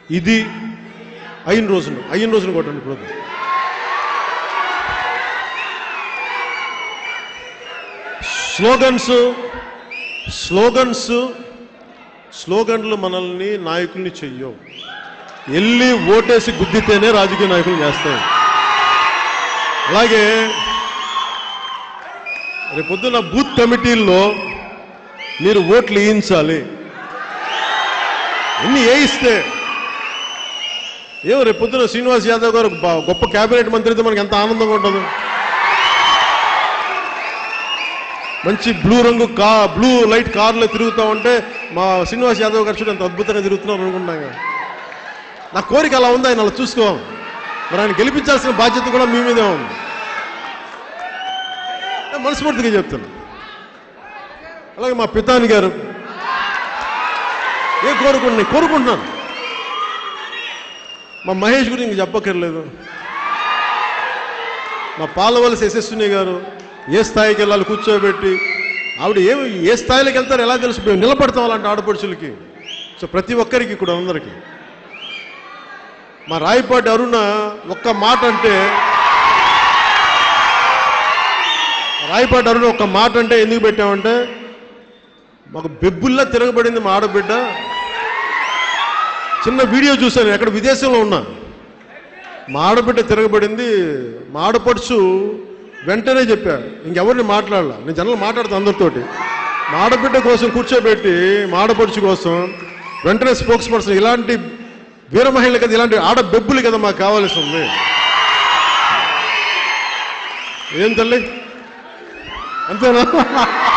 ఇది అయిన రోజున అయిన రోజున కొట్టండి ఇప్పుడు వద్దు. స్లోగన్స్ స్లోగన్స్ స్లోగన్లు మనల్ని నాయకుల్ని చెయ్యవు వెళ్ళి ఓటేసి గుద్దితేనే రాజకీయ నాయకులు చేస్తాయి అలాగే రేపొద్దున బూత్ కమిటీల్లో మీరు ఓట్లు వేయించాలి ఎన్ని వేయిస్తే ఏమో రేపొద్దున శ్రీనివాస్ యాదవ్ గారు బా- గొప్ప కేబినెట్ మంత్రి అయితే మనకి ఎంత ఆనందంగా ఉంటుంది మంచి బ్లూ రంగు కా బ్లూ లైట్ కార్లో తిరుగుతూ ఉంటే మా శ్రీనివాస్ యాదవ్ గారు చూడ ఎంత అద్భుతంగా తిరుగుతున్నారు అనుకుంటున్నాం కదా. నా కోరిక అలా ఉంది ఆయన అలా చూసుకో మరి ఆయన గెలిపించాల్సిన బాధ్యత కూడా మీ మీదే ఉంది నేను మనస్ఫూర్తిగా చెప్తాను అలాగే మా పితాని గారు ఏ కోరుకుంటున్నాయి కోరుకుంటున్నాను మా మహేష్ గురించి ఇంక చెప్పక్కర్లేదు మా పాలవలసి యశస్విని గారు ఏ స్థాయికి వెళ్ళాలి కూర్చోబెట్టి ఆవిడ ఏ ఏ స్థాయిలోకి వెళ్తారో ఎలా తెలుసు మేము నిలబడతాం అలాంటి ఆడపడుచులకి సో ప్రతి ఒక్కరికి ఇక్కడ అందరికీ మా రాయపాటి అరుణ ఒక్క మాట అంటే రాయపాటి అరుణ ఒక్క మాట అంటే ఎందుకు పెట్టామంటే మాకు బెబ్బుల్లా తిరగబడింది మా ఆడబిడ్డ చిన్న వీడియో చూశాను ఎక్కడ విదేశంలో ఉన్నా మా ఆడబిడ్డ తిరగబడింది మా ఆడపడుచు వెంటనే చెప్పాడు ఇంకెవరిని మాట్లాడాల నేను జనరల్ మాట్లాడుతాను అందరితోటి మా ఆడబిడ్డ కోసం కూర్చోబెట్టి మా ఆడపడుచు కోసం వెంటనే స్పోక్స్ పర్సన్ ఇలాంటి వీర మహిళలు కదా ఇలాంటి ఆడ బెబ్బులు కదా మాకు కావాల్సి ఉంది ఏం తల్లి అంతేనా